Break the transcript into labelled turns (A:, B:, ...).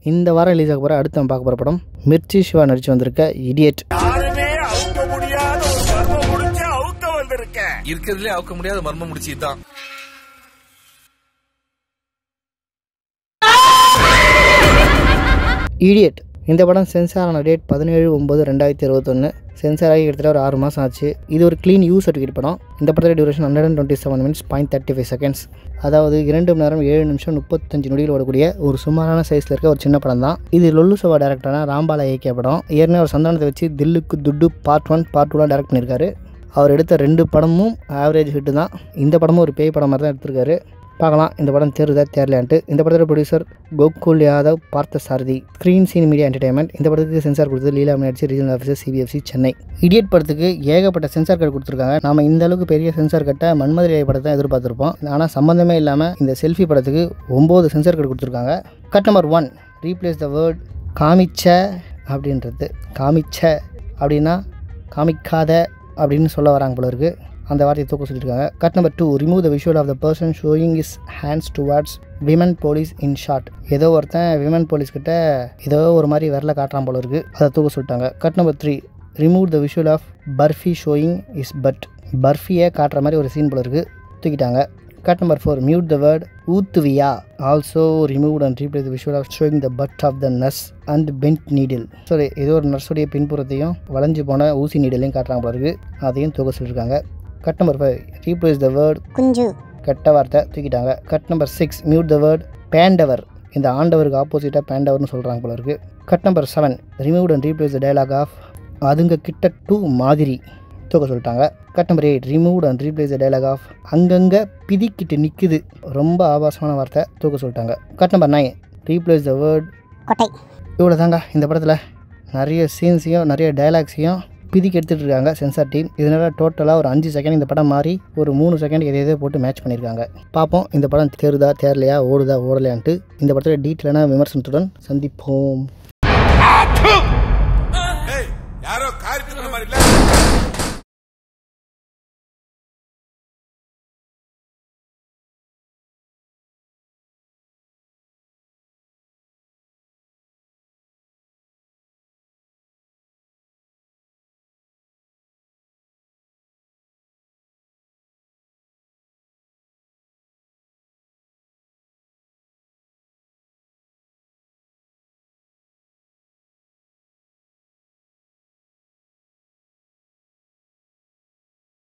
A: இந்த வாரம் ரிலீஸ் ஆக போகிற அடுத்த நம்ம பார்க்க போகிற படம் மிர்ச்சி சிவா நடிச்சு வந்திருக்க இடியட்
B: யாருமே அவுக்க முடியாத ஒரு மர்மம் முடிச்சு அவுக்க வந்திருக்கேன்
C: இருக்கிறதுலே அவுக்க முடியாத மர்மம் முடிச்சு இதுதான்
A: இடியட் இந்த படம் சென்சார் ஆன டேட் பதினேழு ஒம்பது ரெண்டாயிரத்தி இருபத்தொன்று சென்சார் ஆகி கிட்டத்தட்ட ஒரு ஆறு மாதம் ஆச்சு இது ஒரு க்ளீன் யூ சர்டிஃபிகேட் படம் இந்த படத்தோட duration hundred and twenty seven minutes point thirty five seconds அதாவது இரண்டு மணி நேரம் ஏழு நிமிஷம் முப்பத்தஞ்சு நொடிகள் ஓடக்கூடிய ஒரு சுமாரான சைஸில் இருக்க ஒரு சின்ன படம் தான் இது லொல்லு சபா டேரக்டரான ராம்பாலா இயக்கிய படம் ஏற்கனவே ஒரு சந்தானத்தை வச்சு தில்லுக்கு துட்டு பார்ட் ஒன் பார்ட் டூலாம் டேரக்ட் பண்ணியிருக்காரு அவர் எடுத்த ரெண்டு படமும் ஆவரேஜ் ஹிட்டு தான் இந்த படமும் ஒரு பேய் படம் மாதிரி தான் எடுத்திருக்காரு பார்க்கலாம் இந்த படம் தேருதா தேரலான்ட்டு இந்த படத்தோட producer Gokul Yadav Parthasarathy screen scene media entertainment இந்த படத்துக்கு சென்சார் கொடுத்தது Leela Meenakshi regional officer CBFC Chennai idiot படத்துக்கு ஏகப்பட்ட சென்சார் கார்டு கொடுத்துருக்காங்க நாம இந்த அளவுக்கு பெரிய சென்சார் கட்டை மன்மதுரை படத்தை எதிர்பார்த்துருப்போம் ஆனால் சம்மந்தமே இல்லாமல் இந்த செல்ஃபி படத்துக்கு ஒம்பது சென்சார் கார்டு கொடுத்துருக்காங்க cut number one replace the word காமிச்ச அப்படின்றது காமிச்ச அப்படின்னா காமிக்காத அப்படின்னு சொல்ல வராங்க போல இருக்கு அந்த வார்த்தையை தூக்க சொல்லியிருக்காங்க cut number two remove the visual of the person showing is hands towards women police in short ஏதோ ஒருத்தன் விமன் போலீஸ் கிட்ட ஏதோ ஒரு மாதிரி விரல காட்டுறான் போல இருக்கு அதை தூக்க சொல்லிட்டாங்க cut number three remove the visual of barfi showing is butt பர்ஃபியை காட்டுற மாதிரி ஒரு சீன் போல இருக்கு தூக்கிட்டாங்க cut number four mute the word ஊத்துவியா also remove and replace the visual of showing the butt of the nurse and bent needle sorry ஏதோ ஒரு நர்ஸுடைய பின்புறத்தையும் வளைஞ்சு போன ஊசி நீடிலையும் காட்டுறாங்க போல இருக்கு அதையும் தூக்க சொல்லியிருக்காங்க cut number five replace the word
D: குஞ்சு
A: கெட்ட வார்த்தை தூக்கிட்டாங்க cut number six mute the word பேண்டவர் இந்த ஆண்டவருக்கு ஆப்போசிட்டாக பேண்டவர்னு சொல்கிறாங்க போல இருக்கு cut number seven remove and replace the dialogue of அதுங்க கிட்ட டூ மாதிரி தூக்க சொல்லிட்டாங்க cut number eight remove and replace the dialogue of அங்கங்கே பிதிக்கிட்டு நிற்குது ரொம்ப ஆபாசமான வார்த்தை தூக்க சொல்லிட்டாங்க cut number nine replace the word
D: கொட்டை
A: இவ்வளோ தாங்க இந்த படத்தில் நிறைய சீன்ஸையும் நிறைய டைலாக்ஸையும் பிதிக்கி எடுத்துகிட்டு இருக்காங்க சென்சார் டீம் இதனால் டோட்டலாக ஒரு அஞ்சு செகண்ட் இந்த படம் மாறி ஒரு மூணு செகண்ட் எதை எதோ போட்டு மேட்ச் பண்ணியிருக்காங்க பார்ப்போம் இந்த படம் தேருதா தேரலையா ஓடுதா ஓடலையான்ட்டு இந்த படத்தில் டீட்டெயிலான விமர்சனத்துடன் சந்திப்போம்